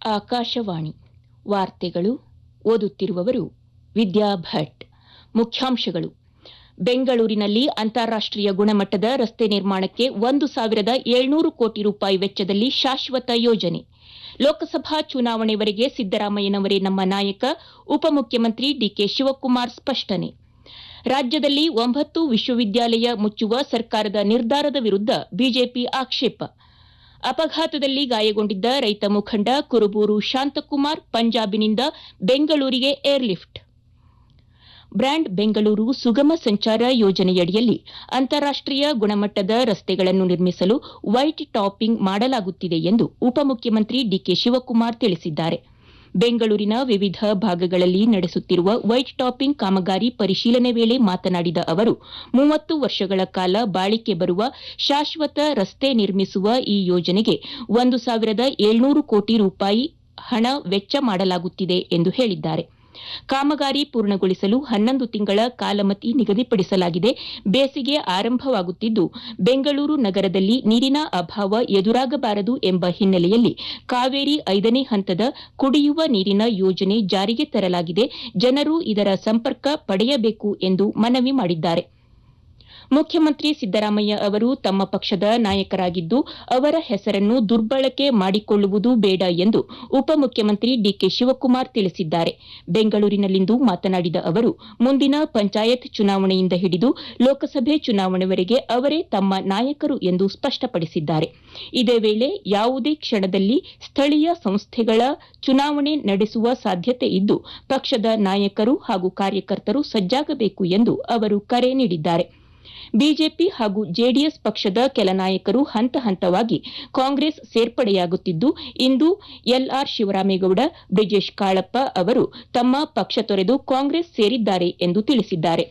ಆಕಾಶವಾಣಿ ವಾರ್ತೆಗಳು ಓದುತ್ತಿರುವವರು ವಿದ್ಯಾ ಭಟ್ ಮುಖ್ಯಾಂಶಗಳು ಬೆಂಗಳೂರಿನಲ್ಲಿ ಅಂತಾರಾಷ್ಟೀಯ ಗುಣಮಟ್ಟದ ರಸ್ತೆ ನಿರ್ಮಾಣಕ್ಕೆ ಒಂದು ಸಾವಿರದ ಏಳ್ನೂರು ಕೋಟಿ ರೂಪಾಯಿ ವೆಚ್ಚದಲ್ಲಿ ಶಾಶ್ವತ ಯೋಜನೆ ಲೋಕಸಭಾ ಚುನಾವಣೆವರೆಗೆ ಸಿದ್ದರಾಮಯ್ಯನವರೇ ನಮ್ಮ ನಾಯಕ ಉಪಮುಖ್ಯಮಂತ್ರಿ ಡಿಕೆ ಶಿವಕುಮಾರ್ ಸ್ಪಷ್ಟನೆ ರಾಜ್ಯದಲ್ಲಿ ಒಂಬತ್ತು ವಿಶ್ವವಿದ್ಯಾಲಯ ಮುಚ್ಚುವ ಸರ್ಕಾರದ ನಿರ್ಧಾರದ ವಿರುದ್ದ ಬಿಜೆಪಿ ಆಕ್ಷೇಪ ಅಪಘಾತದಲ್ಲಿ ಗಾಯಗೊಂಡಿದ್ದ ರೈತ ಮುಖಂಡ ಕುರುಬೂರು ಶಾಂತಕುಮಾರ್ ಪಂಜಾಬಿನಿಂದ ಬೆಂಗಳೂರಿಗೆ ಏರ್ಲಿಫ್ಟ್ ಬ್ರ್ಯಾಂಡ್ ಬೆಂಗಳೂರು ಸುಗಮ ಸಂಚಾರ ಯೋಜನೆಯಡಿಯಲ್ಲಿ ಅಂತಾರಾಷ್ಟೀಯ ಗುಣಮಟ್ಟದ ರಸ್ತೆಗಳನ್ನು ನಿರ್ಮಿಸಲು ವೈಟ್ ಟಾಪಿಂಗ್ ಮಾಡಲಾಗುತ್ತಿದೆ ಎಂದು ಉಪಮುಖ್ಯಮಂತ್ರಿ ಡಿಕೆ ಶಿವಕುಮಾರ್ ತಿಳಿಸಿದ್ದಾರೆ ಬೆಂಗಳೂರಿನ ವಿವಿಧ ಭಾಗಗಳಲ್ಲಿ ನಡೆಸುತ್ತಿರುವ ವೈಟ್ ಟಾಪಿಂಗ್ ಕಾಮಗಾರಿ ಪರಿಶೀಲನೆ ವೇಳೆ ಮಾತನಾಡಿದ ಅವರು ಮೂವತ್ತು ವರ್ಷಗಳ ಕಾಲ ಬಾಳಿಕೆ ಬರುವ ಶಾಶ್ವತ ರಸ್ತೆ ನಿರ್ಮಿಸುವ ಈ ಯೋಜನೆಗೆ ಒಂದು ಸಾವಿರದ ಏಳ್ನೂರು ಕೋಟಿ ರೂಪಾಯಿ ಹಣ ವೆಚ್ಚ ಮಾಡಲಾಗುತ್ತಿದೆ ಎಂದು ಹೇಳಿದ್ದಾರೆ ಕಾಮಗಾರಿ ಪೂರ್ಣಗೊಳಿಸಲು ಹನ್ನೊಂದು ತಿಂಗಳ ಕಾಲಮಿತಿ ನಿಗದಿಪಡಿಸಲಾಗಿದೆ ಬೇಸಿಗೆ ಆರಂಭವಾಗುತ್ತಿದ್ದು ಬೆಂಗಳೂರು ನಗರದಲ್ಲಿ ನೀರಿನ ಅಭಾವ ಎದುರಾಗಬಾರದು ಎಂಬ ಹಿನ್ನೆಲೆಯಲ್ಲಿ ಕಾವೇರಿ ಐದನೇ ಹಂತದ ಕುಡಿಯುವ ನೀರಿನ ಯೋಜನೆ ಜಾರಿಗೆ ತರಲಾಗಿದೆ ಜನರು ಇದರ ಸಂಪರ್ಕ ಪಡೆಯಬೇಕು ಎಂದು ಮನವಿ ಮಾಡಿದ್ದಾರೆ ಮುಖ್ಯಮಂತ್ರಿ ಸಿದ್ದರಾಮಯ್ಯ ಅವರು ತಮ್ಮ ಪಕ್ಷದ ನಾಯಕರಾಗಿದ್ದು ಅವರ ಹೆಸರನ್ನು ದುರ್ಬಳಕೆ ಮಾಡಿಕೊಳ್ಳುವುದು ಬೇಡ ಎಂದು ಉಪಮುಖ್ಯಮಂತ್ರಿ ಡಿಕೆ ಶಿವಕುಮಾರ್ ತಿಳಿಸಿದ್ದಾರೆ ಬೆಂಗಳೂರಿನಲ್ಲಿಂದು ಮಾತನಾಡಿದ ಅವರು ಮುಂದಿನ ಪಂಚಾಯತ್ ಚುನಾವಣೆಯಿಂದ ಹಿಡಿದು ಲೋಕಸಭೆ ಚುನಾವಣೆವರೆಗೆ ಅವರೇ ತಮ್ಮ ನಾಯಕರು ಎಂದು ಸ್ಪಷ್ಟಪಡಿಸಿದ್ದಾರೆ ಇದೇ ವೇಳೆ ಯಾವುದೇ ಕ್ಷಣದಲ್ಲಿ ಸ್ಥಳೀಯ ಸಂಸ್ಥೆಗಳ ಚುನಾವಣೆ ನಡೆಸುವ ಸಾಧ್ಯತೆ ಇದ್ದು ಪಕ್ಷದ ನಾಯಕರು ಹಾಗೂ ಕಾರ್ಯಕರ್ತರು ಸಜ್ಜಾಗಬೇಕು ಎಂದು ಅವರು ಕರೆ ನೀಡಿದ್ದಾರೆ ಬಿಜೆಪಿ ಹಾಗೂ ಜೆಡಿಎಸ್ ಪಕ್ಷದ ಕೆಲ ನಾಯಕರು ಹಂತ ಹಂತವಾಗಿ ಕಾಂಗ್ರೆಸ್ ಸೇರ್ಪಡೆಯಾಗುತ್ತಿದ್ದು ಇಂದು ಎಲ್ಆರ್ ಶಿವರಾಮೇಗೌಡ ಬ್ರಿಜೇಶ್ ಕಾಳಪ್ಪ ಅವರು ತಮ್ಮ ಪಕ್ಷ ತೊರೆದು ಕಾಂಗ್ರೆಸ್ ಸೇರಿದ್ದಾರೆ ಎಂದು ತಿಳಿಸಿದ್ದಾರೆ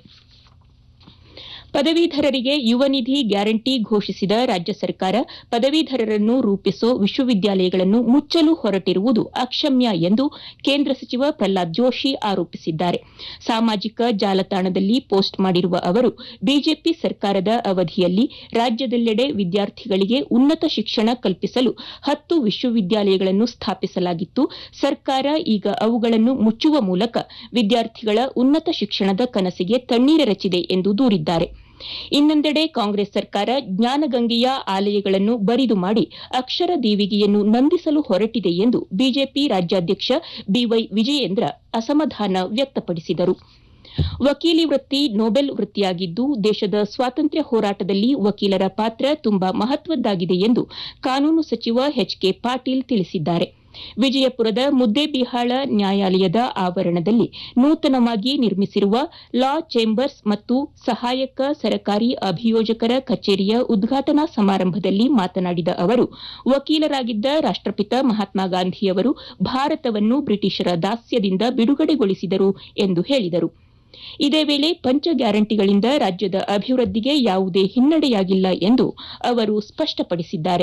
ಪದವೀಧರರಿಗೆ ಯುವ ನಿಧಿ ಗ್ಯಾರಂಟಿ ಘೋಷಿಸಿದ ರಾಜ್ಯ ಸರ್ಕಾರ ಪದವೀಧರರನ್ನು ರೂಪಿಸೋ ವಿಶ್ವವಿದ್ಯಾಲಯಗಳನ್ನು ಮುಚ್ಚಲು ಹೊರಟಿರುವುದು ಅಕ್ಷಮ್ಯ ಎಂದು ಕೇಂದ್ರ ಸಚಿವ ಪ್ರಹ್ಲಾದ್ ಜೋಶಿ ಆರೋಪಿಸಿದ್ದಾರೆ ಸಾಮಾಜಿಕ ಜಾಲತಾಣದಲ್ಲಿ ಪೋಸ್ಟ್ ಮಾಡಿರುವ ಅವರು ಬಿಜೆಪಿ ಸರ್ಕಾರದ ಅವಧಿಯಲ್ಲಿ ರಾಜ್ಯದೆಲ್ಲೆಡೆ ವಿದ್ಯಾರ್ಥಿಗಳಿಗೆ ಉನ್ನತ ಶಿಕ್ಷಣ ಕಲ್ಪಿಸಲು ಹತ್ತು ವಿಶ್ವವಿದ್ಯಾಲಯಗಳನ್ನು ಸ್ಥಾಪಿಸಲಾಗಿತ್ತು ಸರ್ಕಾರ ಈಗ ಅವುಗಳನ್ನು ಮುಚ್ಚುವ ಮೂಲಕ ವಿದ್ಯಾರ್ಥಿಗಳ ಉನ್ನತ ಶಿಕ್ಷಣದ ಕನಸಿಗೆ ತಣ್ಣೀರೆರಚಿದೆ ಎಂದು ದೂರಿದ್ದಾರೆ ಇನ್ನೊಂದೆಡೆ ಕಾಂಗ್ರೆಸ್ ಸರ್ಕಾರ ಜ್ಞಾನಗಂಗೆಯ ಆಲಯಗಳನ್ನು ಬರಿದು ಮಾಡಿ ಅಕ್ಷರ ದೀವಿಗೆಯನ್ನು ನಂದಿಸಲು ಹೊರಟಿದೆ ಎಂದು ಬಿಜೆಪಿ ರಾಜ್ಯಾಧ್ಯಕ್ಷ ಬಿವೈ ವಿಜಯೇಂದ್ರ ಅಸಮಾಧಾನ ವ್ಯಕ್ತಪಡಿಸಿದರು ವಕೀಲಿ ವೃತ್ತಿ ನೊಬೆಲ್ ವೃತ್ತಿಯಾಗಿದ್ದು ದೇಶದ ಸ್ವಾತಂತ್ರ್ಯ ಹೋರಾಟದಲ್ಲಿ ವಕೀಲರ ಪಾತ್ರ ತುಂಬಾ ಮಹತ್ವದ್ದಾಗಿದೆ ಎಂದು ಕಾನೂನು ಸಚಿವ ಎಚ್ ಕೆ ಪಾಟೀಲ್ ತಿಳಿಸಿದ್ದಾರೆ ವಿಜಯಪುರದ ಮುದ್ದೇಬಿಹಾಳ ನ್ಯಾಯಾಲಯದ ಆವರಣದಲ್ಲಿ ನೂತನವಾಗಿ ನಿರ್ಮಿಸಿರುವ ಲಾ ಚೇಂಬರ್ಸ್ ಮತ್ತು ಸಹಾಯಕ ಸರಕಾರಿ ಅಭಿಯೋಜಕರ ಕಚೇರಿಯ ಉದ್ಘಾಟನಾ ಸಮಾರಂಭದಲ್ಲಿ ಮಾತನಾಡಿದ ಅವರು ವಕೀಲರಾಗಿದ್ದ ರಾಷ್ಟಪಿತ ಮಹಾತ್ಮ ಗಾಂಧಿಯವರು ಭಾರತವನ್ನು ಬ್ರಿಟಿಷರ ದಾಸ್ಯದಿಂದ ಬಿಡುಗಡೆಗೊಳಿಸಿದರು ಎಂದು ಹೇಳಿದರು ಇದೇ ವೇಳೆ ಪಂಚ ಗ್ಯಾರಂಟಿಗಳಿಂದ ರಾಜ್ಯದ ಅಭಿವೃದ್ಧಿಗೆ ಯಾವುದೇ ಹಿನ್ನಡೆಯಾಗಿಲ್ಲ ಎಂದು ಅವರು ಸ್ಪಷ್ಟಪಡಿಸಿದ್ದಾರೆ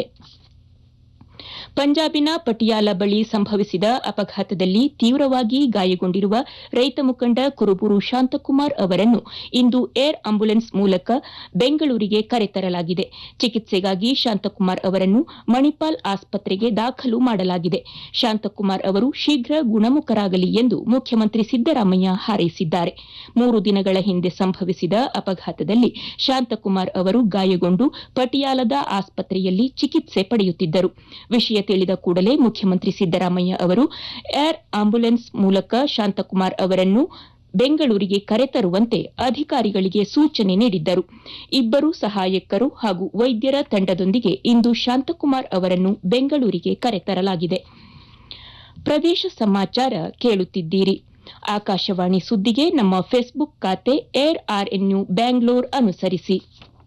ಪಂಜಾಬಿನ ಪಟಿಯಾಲ ಬಳಿ ಸಂಭವಿಸಿದ ಅಪಘಾತದಲ್ಲಿ ತೀವ್ರವಾಗಿ ಗಾಯಗೊಂಡಿರುವ ರೈತ ಮುಖಂಡ ಕುರುಬೂರು ಶಾಂತಕುಮಾರ್ ಅವರನ್ನು ಇಂದು ಏರ್ ಆಂಬ್ಯುಲೆನ್ಸ್ ಮೂಲಕ ಬೆಂಗಳೂರಿಗೆ ಕರೆತರಲಾಗಿದೆ ಚಿಕಿತ್ಸೆಗಾಗಿ ಶಾಂತಕುಮಾರ್ ಅವರನ್ನು ಮಣಿಪಾಲ್ ಆಸ್ಪತ್ರೆಗೆ ದಾಖಲು ಮಾಡಲಾಗಿದೆ ಶಾಂತಕುಮಾರ್ ಅವರು ಶೀಘ್ರ ಗುಣಮುಖರಾಗಲಿ ಎಂದು ಮುಖ್ಯಮಂತ್ರಿ ಸಿದ್ದರಾಮಯ್ಯ ಹಾರೈಸಿದ್ದಾರೆ ಮೂರು ದಿನಗಳ ಹಿಂದೆ ಸಂಭವಿಸಿದ ಅಪಘಾತದಲ್ಲಿ ಶಾಂತಕುಮಾರ್ ಅವರು ಗಾಯಗೊಂಡು ಪಟಿಯಾಲದ ಆಸ್ಪತ್ರೆಯಲ್ಲಿ ಚಿಕಿತ್ಸೆ ಪಡೆಯುತ್ತಿದ್ದರು ವಿಷಯ ತಿಳಿದ ಕೂಡಲೇ ಮುಖ್ಯಮಂತ್ರಿ ಸಿದ್ದರಾಮಯ್ಯ ಅವರು ಏರ್ ಆಂಬ್ಯುಲೆನ್ಸ್ ಮೂಲಕ ಶಾಂತಕುಮಾರ್ ಅವರನ್ನು ಬೆಂಗಳೂರಿಗೆ ಕರೆತರುವಂತೆ ಅಧಿಕಾರಿಗಳಿಗೆ ಸೂಚನೆ ನೀಡಿದ್ದರು ಇಬ್ಬರು ಸಹಾಯಕರು ಹಾಗೂ ವೈದ್ಯರ ತಂಡದೊಂದಿಗೆ ಇಂದು ಶಾಂತಕುಮಾರ್ ಅವರನ್ನು ಬೆಂಗಳೂರಿಗೆ ಕರೆತರಲಾಗಿದೆ ಪ್ರದೇಶ ಸಮಾಚಾರ ಕೇಳುತ್ತಿದ್ದೀರಿ ಆಕಾಶವಾಣಿ ಸುದ್ದಿಗೆ ನಮ್ಮ ಫೇಸ್ಬುಕ್ ಖಾತೆ ಏರ್ ಆರ್ಎನ್ಯು ಬ್ಯಾಂಗ್ಲೋರ್ ಅನುಸರಿಸಿ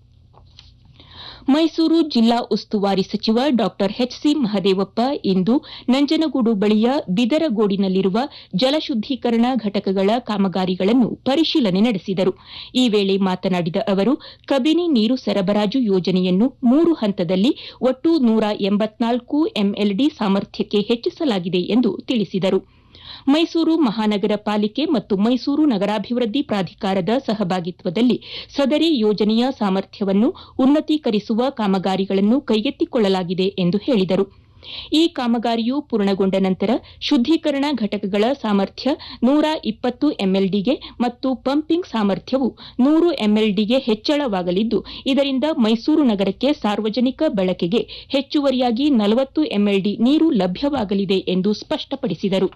ಮೈಸೂರು ಜಿಲ್ಲಾ ಉಸ್ತುವಾರಿ ಸಚಿವ ಡಾ ಎಚ್ಸಿ ಮಹದೇವಪ್ಪ ಇಂದು ನಂಜನಗೂಡು ಬಳಿಯ ಬಿದರಗೋಡಿನಲ್ಲಿರುವ ಜಲಶುದ್ದೀಕರಣ ಘಟಕಗಳ ಕಾಮಗಾರಿಗಳನ್ನು ಪರಿಶೀಲನೆ ನಡೆಸಿದರು ಈ ವೇಳೆ ಮಾತನಾಡಿದ ಅವರು ಕಬಿನಿ ನೀರು ಸರಬರಾಜು ಯೋಜನೆಯನ್ನು ಮೂರು ಹಂತದಲ್ಲಿ ಒಟ್ಟು ನೂರ ಎಂಬತ್ನಾಲ್ಕು ಎಂಎಲ್ಡಿ ಸಾಮರ್ಥ್ಯಕ್ಕೆ ಹೆಚ್ಚಿಸಲಾಗಿದೆ ಎಂದು ತಿಳಿಸಿದರು ಮೈಸೂರು ಮಹಾನಗರ ಪಾಲಿಕೆ ಮತ್ತು ಮೈಸೂರು ನಗರಾಭಿವೃದ್ಧಿ ಪ್ರಾಧಿಕಾರದ ಸಹಭಾಗಿತ್ವದಲ್ಲಿ ಸದರಿ ಯೋಜನೆಯ ಸಾಮರ್ಥ್ಯವನ್ನು ಉನ್ನತೀಕರಿಸುವ ಕಾಮಗಾರಿಗಳನ್ನು ಕೈಗೆತ್ತಿಕೊಳ್ಳಲಾಗಿದೆ ಎಂದು ಹೇಳಿದರು ಈ ಕಾಮಗಾರಿಯು ಪೂರ್ಣಗೊಂಡ ನಂತರ ಶುದ್ದೀಕರಣ ಘಟಕಗಳ ಸಾಮರ್ಥ್ಯ ನೂರ ಇಪ್ಪತ್ತು ಎಂಎಲ್ಡಿಗೆ ಮತ್ತು ಪಂಪಿಂಗ್ ಸಾಮರ್ಥ್ಯವು ನೂರು ಎಂಎಲ್ಡಿಗೆ ಹೆಚ್ಚಳವಾಗಲಿದ್ದು ಇದರಿಂದ ಮೈಸೂರು ನಗರಕ್ಕೆ ಸಾರ್ವಜನಿಕ ಬಳಕೆಗೆ ಹೆಚ್ಚುವರಿಯಾಗಿ ನಲವತ್ತು ಎಂಎಲ್ಡಿ ನೀರು ಲಭ್ಯವಾಗಲಿದೆ ಎಂದು ಸ್ಪಷ್ಟಪಡಿಸಿದರು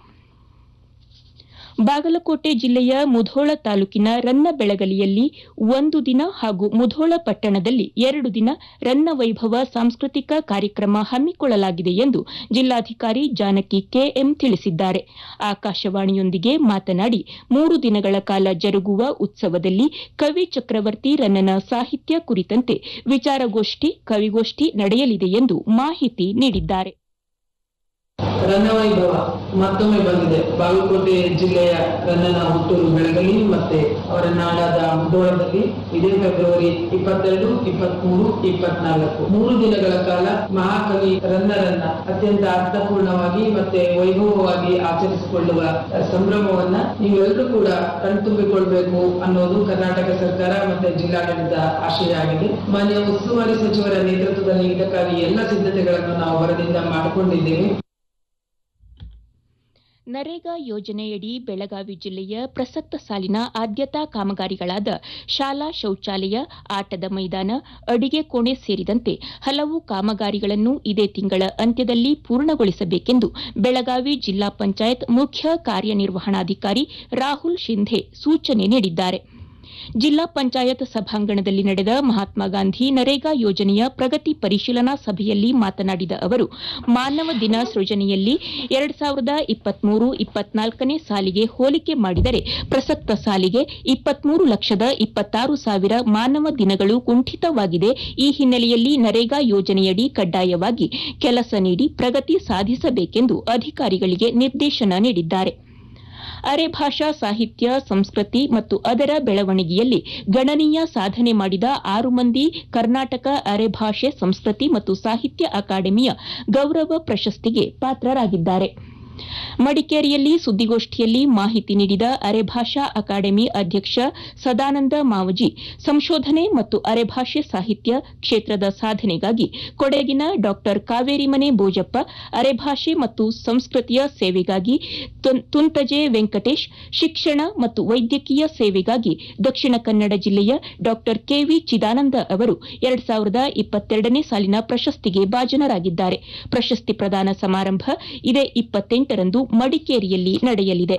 ಬಾಗಲಕೋಟೆ ಜಿಲ್ಲೆಯ ಮುಧೋಳ ತಾಲೂಕಿನ ರನ್ನ ಬೆಳಗಲಿಯಲ್ಲಿ ಒಂದು ದಿನ ಹಾಗೂ ಮುಧೋಳ ಪಟ್ಟಣದಲ್ಲಿ ಎರಡು ದಿನ ರನ್ನ ವೈಭವ ಸಾಂಸ್ಕೃತಿಕ ಕಾರ್ಯಕ್ರಮ ಹಮ್ಮಿಕೊಳ್ಳಲಾಗಿದೆ ಎಂದು ಜಿಲ್ಲಾಧಿಕಾರಿ ಜಾನಕಿ ಕೆಎಂ ತಿಳಿಸಿದ್ದಾರೆ ಆಕಾಶವಾಣಿಯೊಂದಿಗೆ ಮಾತನಾಡಿ ಮೂರು ದಿನಗಳ ಕಾಲ ಜರುಗುವ ಉತ್ಸವದಲ್ಲಿ ಕವಿ ಚಕ್ರವರ್ತಿ ರನ್ನನ ಸಾಹಿತ್ಯ ಕುರಿತಂತೆ ವಿಚಾರಗೋಷ್ಠಿ ಕವಿಗೋಷ್ಠಿ ನಡೆಯಲಿದೆ ಎಂದು ಮಾಹಿತಿ ನೀಡಿದ್ದಾರೆ ರನ್ನವೈಭವ ಮತ್ತೊಮ್ಮೆ ಬಂದಿದೆ ಬಾಗಲಕೋಟೆ ಜಿಲ್ಲೆಯ ರನ್ನನ ಹುಟ್ಟೂರು ಬೆಳಗಲಿ ಮತ್ತೆ ಅವರ ನಾಡಾದ ಮುಧೋಳದಲ್ಲಿ ಇದೇ ಫೆಬ್ರವರಿ ಇಪ್ಪತ್ತೆರಡು ಇಪ್ಪತ್ಮೂರು ಇಪ್ಪತ್ನಾಲ್ಕು ಮೂರು ದಿನಗಳ ಕಾಲ ಮಹಾಕವಿ ರನ್ನರನ್ನ ಅತ್ಯಂತ ಅರ್ಥಪೂರ್ಣವಾಗಿ ಮತ್ತೆ ವೈಭವವಾಗಿ ಆಚರಿಸಿಕೊಳ್ಳುವ ಸಂಭ್ರಮವನ್ನ ನೀವೆಲ್ಲರೂ ಕೂಡ ಕಣ್ತುಂಬಿಕೊಳ್ಬೇಕು ಅನ್ನೋದು ಕರ್ನಾಟಕ ಸರ್ಕಾರ ಮತ್ತೆ ಜಿಲ್ಲಾಡಳಿತ ಆಶಯ ಆಗಿದೆ ಮಾನ್ಯ ಉಸ್ತುವಾರಿ ಸಚಿವರ ನೇತೃತ್ವದಲ್ಲಿ ಇದಕ್ಕಾಗಿ ಎಲ್ಲ ಸಿದ್ಧತೆಗಳನ್ನು ನಾವು ಹೊರದಿಂದ ಮಾಡಿಕೊಂಡಿದ್ದೇವೆ ನರೇಗಾ ಯೋಜನೆಯಡಿ ಬೆಳಗಾವಿ ಜಿಲ್ಲೆಯ ಪ್ರಸಕ್ತ ಸಾಲಿನ ಆದ್ಯತಾ ಕಾಮಗಾರಿಗಳಾದ ಶಾಲಾ ಶೌಚಾಲಯ ಆಟದ ಮೈದಾನ ಅಡಿಗೆ ಕೋಣೆ ಸೇರಿದಂತೆ ಹಲವು ಕಾಮಗಾರಿಗಳನ್ನು ಇದೇ ತಿಂಗಳ ಅಂತ್ಯದಲ್ಲಿ ಪೂರ್ಣಗೊಳಿಸಬೇಕೆಂದು ಬೆಳಗಾವಿ ಜಿಲ್ಲಾ ಪಂಚಾಯತ್ ಮುಖ್ಯ ಕಾರ್ಯನಿರ್ವಹಣಾಧಿಕಾರಿ ರಾಹುಲ್ ಶಿಂಧೆ ಸೂಚನೆ ನೀಡಿದ್ದಾರೆ ಜಿಲ್ಲಾ ಪಂಚಾಯತ್ ಸಭಾಂಗಣದಲ್ಲಿ ನಡೆದ ಮಹಾತ್ಮ ಗಾಂಧಿ ನರೇಗಾ ಯೋಜನೆಯ ಪ್ರಗತಿ ಪರಿಶೀಲನಾ ಸಭೆಯಲ್ಲಿ ಮಾತನಾಡಿದ ಅವರು ಮಾನವ ದಿನ ಸೃಜನೆಯಲ್ಲಿ ಎರಡ್ ಸಾವಿರದ ಇಪ್ಪತ್ಮೂರು ಇಪ್ಪತ್ನಾಲ್ಕನೇ ಸಾಲಿಗೆ ಹೋಲಿಕೆ ಮಾಡಿದರೆ ಪ್ರಸಕ್ತ ಸಾಲಿಗೆ ಇಪ್ಪತ್ಮೂರು ಲಕ್ಷದ ಇಪ್ಪತ್ತಾರು ಸಾವಿರ ಮಾನವ ದಿನಗಳು ಕುಂಠಿತವಾಗಿದೆ ಈ ಹಿನ್ನೆಲೆಯಲ್ಲಿ ನರೇಗಾ ಯೋಜನೆಯಡಿ ಕಡ್ಡಾಯವಾಗಿ ಕೆಲಸ ನೀಡಿ ಪ್ರಗತಿ ಸಾಧಿಸಬೇಕೆಂದು ಅಧಿಕಾರಿಗಳಿಗೆ ನಿರ್ದೇಶನ ನೀಡಿದ್ದಾರೆ ಅರೆಭಾಷಾ ಸಾಹಿತ್ಯ ಸಂಸ್ಕೃತಿ ಮತ್ತು ಅದರ ಬೆಳವಣಿಗೆಯಲ್ಲಿ ಗಣನೀಯ ಸಾಧನೆ ಮಾಡಿದ ಆರು ಮಂದಿ ಕರ್ನಾಟಕ ಅರೆಭಾಷೆ ಸಂಸ್ಕೃತಿ ಮತ್ತು ಸಾಹಿತ್ಯ ಅಕಾಡೆಮಿಯ ಗೌರವ ಪ್ರಶಸ್ತಿಗೆ ಪಾತ್ರರಾಗಿದ್ದಾರೆ ಮಡಿಕೇರಿಯಲ್ಲಿ ಸುದ್ದಿಗೋಷ್ಠಿಯಲ್ಲಿ ಮಾಹಿತಿ ನೀಡಿದ ಅರೆಭಾಷಾ ಅಕಾಡೆಮಿ ಅಧ್ಯಕ್ಷ ಸದಾನಂದ ಮಾವಜಿ ಸಂಶೋಧನೆ ಮತ್ತು ಅರೆಭಾಷೆ ಸಾಹಿತ್ಯ ಕ್ಷೇತ್ರದ ಸಾಧನೆಗಾಗಿ ಕೊಡಗಿನ ಡಾ ಕಾವೇರಿಮನೆ ಬೋಜಪ್ಪ ಅರೆಭಾಷೆ ಮತ್ತು ಸಂಸ್ಕೃತಿಯ ಸೇವೆಗಾಗಿ ತುಂತಜೆ ವೆಂಕಟೇಶ್ ಶಿಕ್ಷಣ ಮತ್ತು ವೈದ್ಯಕೀಯ ಸೇವೆಗಾಗಿ ದಕ್ಷಿಣ ಕನ್ನಡ ಜಿಲ್ಲೆಯ ಡಾ ಕೆವಿ ಚಿದಾನಂದ ಅವರು ಎರಡ್ ಸಾವಿರದ ಇಪ್ಪತ್ತೆರಡನೇ ಸಾಲಿನ ಪ್ರಶಸ್ತಿಗೆ ಭಾಜನರಾಗಿದ್ದಾರೆ ಪ್ರಶಸ್ತಿ ಪ್ರದಾನ ಸಮಾರಂಭ ಇದೇ ಇಪ್ಪತ್ತೆಂಟರಂದು ಮಡಿಕೇರಿಯಲ್ಲಿ ನಡೆಯಲಿದೆ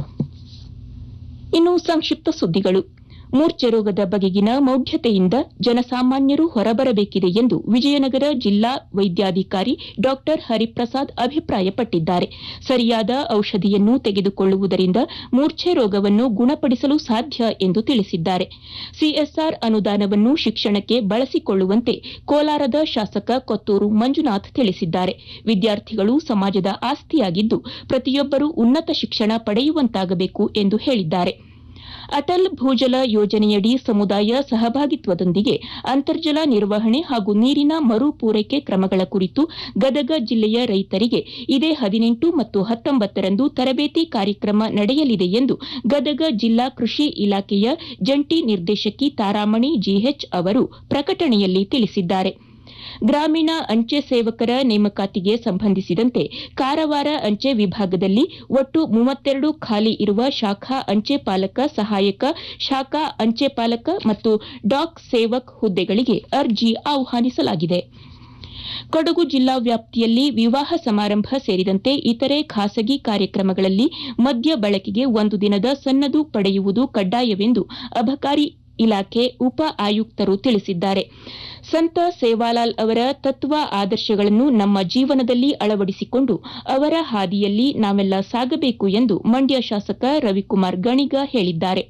ಇನ್ನು ಸಂಕ್ಷಿಪ್ತ ಸುದ್ದಿಗಳು ಮೂರ್ಛೆ ರೋಗದ ಬಗೆಗಿನ ಮೌಢ್ಯತೆಯಿಂದ ಜನಸಾಮಾನ್ಯರು ಹೊರಬರಬೇಕಿದೆ ಎಂದು ವಿಜಯನಗರ ಜಿಲ್ಲಾ ವೈದ್ಯಾಧಿಕಾರಿ ಡಾ ಹರಿಪ್ರಸಾದ್ ಅಭಿಪ್ರಾಯಪಟ್ಟಿದ್ದಾರೆ ಸರಿಯಾದ ಔಷಧಿಯನ್ನು ತೆಗೆದುಕೊಳ್ಳುವುದರಿಂದ ಮೂರ್ಛೆ ರೋಗವನ್ನು ಗುಣಪಡಿಸಲು ಸಾಧ್ಯ ಎಂದು ತಿಳಿಸಿದ್ದಾರೆ ಸಿಎಸ್ಆರ್ ಅನುದಾನವನ್ನು ಶಿಕ್ಷಣಕ್ಕೆ ಬಳಸಿಕೊಳ್ಳುವಂತೆ ಕೋಲಾರದ ಶಾಸಕ ಕೊತ್ತೂರು ಮಂಜುನಾಥ್ ತಿಳಿಸಿದ್ದಾರೆ ವಿದ್ಯಾರ್ಥಿಗಳು ಸಮಾಜದ ಆಸ್ತಿಯಾಗಿದ್ದು ಪ್ರತಿಯೊಬ್ಬರೂ ಉನ್ನತ ಶಿಕ್ಷಣ ಪಡೆಯುವಂತಾಗಬೇಕು ಎಂದು ಹೇಳಿದ್ದಾರೆ ಅಟಲ್ ಭೂಜಲ ಯೋಜನೆಯಡಿ ಸಮುದಾಯ ಸಹಭಾಗಿತ್ವದೊಂದಿಗೆ ಅಂತರ್ಜಲ ನಿರ್ವಹಣೆ ಹಾಗೂ ನೀರಿನ ಮರು ಪೂರೈಕೆ ಕ್ರಮಗಳ ಕುರಿತು ಗದಗ ಜಿಲ್ಲೆಯ ರೈತರಿಗೆ ಇದೇ ಹದಿನೆಂಟು ಮತ್ತು ಹತ್ತೊಂಬತ್ತರಂದು ತರಬೇತಿ ಕಾರ್ಯಕ್ರಮ ನಡೆಯಲಿದೆ ಎಂದು ಗದಗ ಜಿಲ್ಲಾ ಕೃಷಿ ಇಲಾಖೆಯ ಜಂಟಿ ನಿರ್ದೇಶಕಿ ತಾರಾಮಣಿ ಜಿಎಚ್ ಅವರು ಪ್ರಕಟಣೆಯಲ್ಲಿ ತಿಳಿಸಿದ್ದಾರೆ ಗ್ರಾಮೀಣ ಅಂಚೆ ಸೇವಕರ ನೇಮಕಾತಿಗೆ ಸಂಬಂಧಿಸಿದಂತೆ ಕಾರವಾರ ಅಂಚೆ ವಿಭಾಗದಲ್ಲಿ ಒಟ್ಟು ಮೂವತ್ತೆರಡು ಖಾಲಿ ಇರುವ ಶಾಖಾ ಅಂಚೆ ಪಾಲಕ ಸಹಾಯಕ ಶಾಖಾ ಅಂಚೆ ಪಾಲಕ ಮತ್ತು ಡಾಕ್ ಸೇವಕ್ ಹುದ್ದೆಗಳಿಗೆ ಅರ್ಜಿ ಆಹ್ವಾನಿಸಲಾಗಿದೆ ಕೊಡಗು ಜಿಲ್ಲಾ ವ್ಯಾಪ್ತಿಯಲ್ಲಿ ವಿವಾಹ ಸಮಾರಂಭ ಸೇರಿದಂತೆ ಇತರೆ ಖಾಸಗಿ ಕಾರ್ಯಕ್ರಮಗಳಲ್ಲಿ ಮದ್ಯ ಬಳಕೆಗೆ ಒಂದು ದಿನದ ಸನ್ನದು ಪಡೆಯುವುದು ಕಡ್ಡಾಯವೆಂದು ಅಬಕಾರಿ ಇಲಾಖೆ ಉಪ ಆಯುಕ್ತರು ತಿಳಿಸಿದ್ದಾರೆ ಸಂತ ಸೇವಾಲಾಲ್ ಅವರ ತತ್ವ ಆದರ್ಶಗಳನ್ನು ನಮ್ಮ ಜೀವನದಲ್ಲಿ ಅಳವಡಿಸಿಕೊಂಡು ಅವರ ಹಾದಿಯಲ್ಲಿ ನಾವೆಲ್ಲ ಸಾಗಬೇಕು ಎಂದು ಮಂಡ್ಯ ಶಾಸಕ ರವಿಕುಮಾರ್ ಗಣಿಗ ಹೇಳಿದ್ದಾರೆ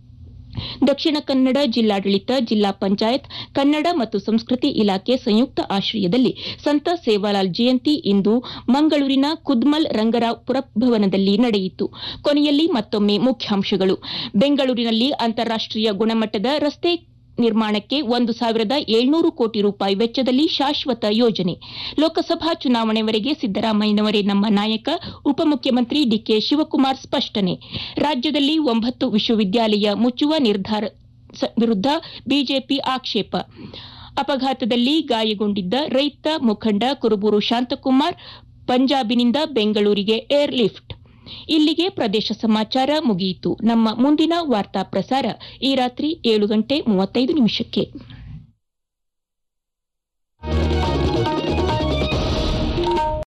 ದಕ್ಷಿಣ ಕನ್ನಡ ಜಿಲ್ಲಾಡಳಿತ ಜಿಲ್ಲಾ ಪಂಚಾಯತ್ ಕನ್ನಡ ಮತ್ತು ಸಂಸ್ಕೃತಿ ಇಲಾಖೆ ಸಂಯುಕ್ತ ಆಶ್ರಯದಲ್ಲಿ ಸಂತ ಸೇವಾಲಾಲ್ ಜಯಂತಿ ಇಂದು ಮಂಗಳೂರಿನ ಕುದ್ಮಲ್ ರಂಗರಾವ್ ಪುರಭವನದಲ್ಲಿ ನಡೆಯಿತು ಕೊನೆಯಲ್ಲಿ ಮತ್ತೊಮ್ಮೆ ಮುಖ್ಯಾಂಶಗಳು ಬೆಂಗಳೂರಿನಲ್ಲಿ ಅಂತಾರಾಷ್ಟೀಯ ಗುಣಮಟ್ಟದ ರಸ್ತೆ ನಿರ್ಮಾಣಕ್ಕೆ ಒಂದು ಸಾವಿರದ ಏಳ್ನೂರು ಕೋಟಿ ರೂಪಾಯಿ ವೆಚ್ಚದಲ್ಲಿ ಶಾಶ್ವತ ಯೋಜನೆ ಲೋಕಸಭಾ ಚುನಾವಣೆವರೆಗೆ ಸಿದ್ದರಾಮಯ್ಯನವರೇ ನಮ್ಮ ನಾಯಕ ಉಪಮುಖ್ಯಮಂತ್ರಿ ಡಿಕೆ ಶಿವಕುಮಾರ್ ಸ್ಪಷ್ಟನೆ ರಾಜ್ಯದಲ್ಲಿ ಒಂಬತ್ತು ವಿಶ್ವವಿದ್ಯಾಲಯ ಮುಚ್ಚುವ ನಿರ್ಧಾರ ವಿರುದ್ಧ ಬಿಜೆಪಿ ಆಕ್ಷೇಪ ಅಪಘಾತದಲ್ಲಿ ಗಾಯಗೊಂಡಿದ್ದ ರೈತ ಮುಖಂಡ ಕುರುಬೂರು ಶಾಂತಕುಮಾರ್ ಪಂಜಾಬಿನಿಂದ ಬೆಂಗಳೂರಿಗೆ ಏರ್ ಲಿಫ್ಟ್ ಇಲ್ಲಿಗೆ ಪ್ರದೇಶ ಸಮಾಚಾರ ಮುಗಿಯಿತು ನಮ್ಮ ಮುಂದಿನ ವಾರ್ತಾ ಪ್ರಸಾರ ಈ ರಾತ್ರಿ ಏಳು ಗಂಟೆ ಮೂವತ್ತೈದು ನಿಮಿಷಕ್ಕೆ